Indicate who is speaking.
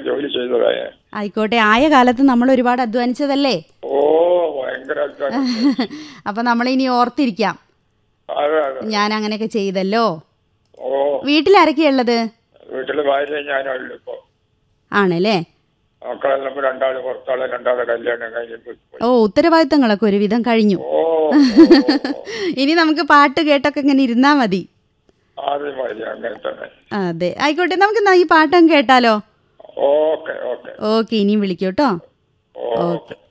Speaker 1: ജോലി ചെയ്തതായ
Speaker 2: ആയിക്കോട്ടെ ആയ കാലത്ത് നമ്മൾ ഒരുപാട് അധ്വാനിച്ചതല്ലേ
Speaker 1: ഓ ഭയങ്കര അധ്വാനം.
Speaker 2: അപ്പൊ നമ്മളിനി ഓർത്തിരിക്കാം
Speaker 1: അതെ അതെ
Speaker 2: ഞാൻ അങ്ങനെയൊക്കെ ചെയ്തല്ലോ
Speaker 1: ഓ
Speaker 2: വീട്ടിലാരൊക്കെയുള്ളത്
Speaker 1: വീട്ടില് ഭാര്യ ഞാനും ഉള്ളു ഇപ്പൊ
Speaker 2: ആണല്ലേ
Speaker 1: മക്കളെല്ലാം ഇപ്പൊ രണ്ടാള് പുറത്താളെ രണ്ടാളെ കല്യാണം കഴിഞ്ഞിട്ട് പോയി.
Speaker 2: ഓ ഉത്തരവാദിത്തങ്ങളൊക്കെ ഒരുവിധം കഴിഞ്ഞു
Speaker 1: ഓ
Speaker 2: ഇനി നമുക്ക് പാട്ട് കേട്ടൊക്കെ ഇങ്ങനെ ഇരുന്നാ മതി
Speaker 1: ആദ്യം മതി അങ്ങനെ തന്നെ
Speaker 2: അതെ ആയിക്കോട്ടെ നമുക്ക് എന്നാ ഈ പാട്ടങ്ങ് കേട്ടാലോ
Speaker 1: ഓക്കെ ഓക്കെ
Speaker 2: ഓക്കെ ഇനിയും വിളിക്കൂ കേട്ടോ
Speaker 1: ഓക്കെ